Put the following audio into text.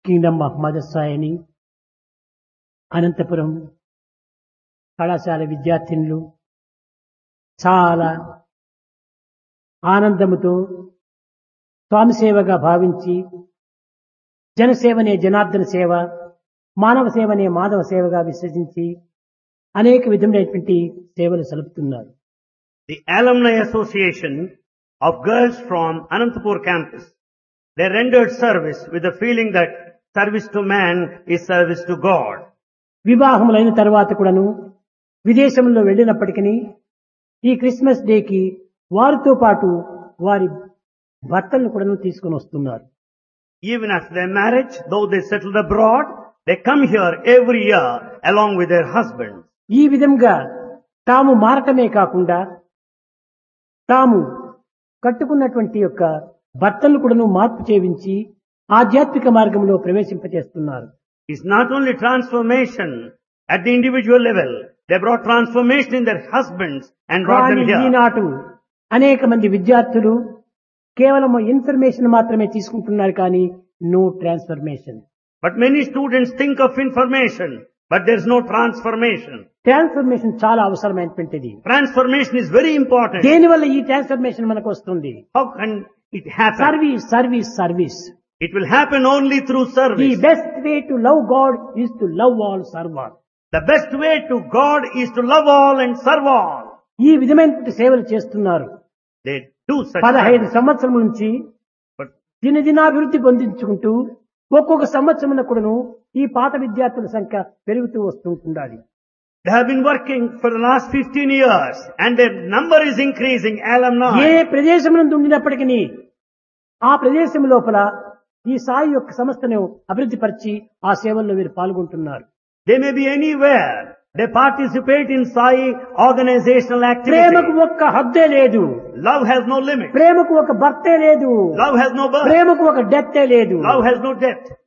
Kingdom of మదర్సాయని Anantapuram కళాశాల విద్యార్థినులు చాలా ఆనందముతో స్వామి సేవగా భావించి జనసేవనే జనార్దన సేవ మానవ సేవనే మాధవ సేవగా విశ్వసించి అనేక విధములైనటువంటి సేవలు సలుపుతున్నారు The Alumni Association of girls from Anantapur campus, they rendered service with the feeling that service to man is service to God. వివాహములైన తర్వాత కూడాను విదేశంలో వెళ్ళినప్పటికీ ఈ క్రిస్మస్ డేకి వారితో పాటు వారి భర్తలను కూడాను తీసుకొని వస్తున్నారు Even after their marriage, though they settled abroad, they come here every year along with their husbands. ఈ విధంగా తాము మారటమే కాకుండా తాము కట్టుకున్నటువంటి యొక్క భర్తలను కూడాను మార్పు చేయించి ఆధ్యాత్మిక మార్గంలో ప్రవేశింపచేస్తున్నారు It's not only transformation at the individual level, they brought transformation in their husbands and brought కానీ them here. ఈనాటు అనేక మంది విద్యార్థులు కేవలం ఇన్ఫర్మేషన్ మాత్రమే తీసుకుంటున్నారు కానీ no transformation But many students think of information, but there's no transformation. Transformation చాలా అవసరమైనటువంటిది Transformation is very important. దేనివల్ల ఈ ట్రాన్స్ఫర్మేషన్ మనకు వస్తుంది How can it happen? Service service service It will happen only through the service. Best way to love God is to love all serve all The best way to God is to love all and serve all. ఈ విధమైనటువంటి సేవలు చేస్తున్నారు They do such పదహైదు service. సంవత్సరం నుంచి But దినదినాభివృద్ధి పొందించుకుంటూ ఒక్కొక్క సంవత్సరం కూడాను ఈ పాత విద్యార్థుల సంఖ్య పెరుగుతూ వస్తుంటుండాలి they have been working for the last 15 years and their number is increasing, A alumni. ప్రదేశం నుండి ఉండినప్పటికీ ఆ ప్రదేశం లోపల ఈ సాయి యొక్క సంస్థను అభివృద్ధి పరిచి ఆ సేవల్లో వీరు పాల్గొంటున్నారు They may be anywhere. They participate in Sai organizational ప్రేమకు activity. ఒక్క హద్దే లేదు Love has no limit. ప్రేమకు ఒక భర్తే లేదు Love has no birth. ప్రేమకు ఒక డెత్తే లేదు Love has no death.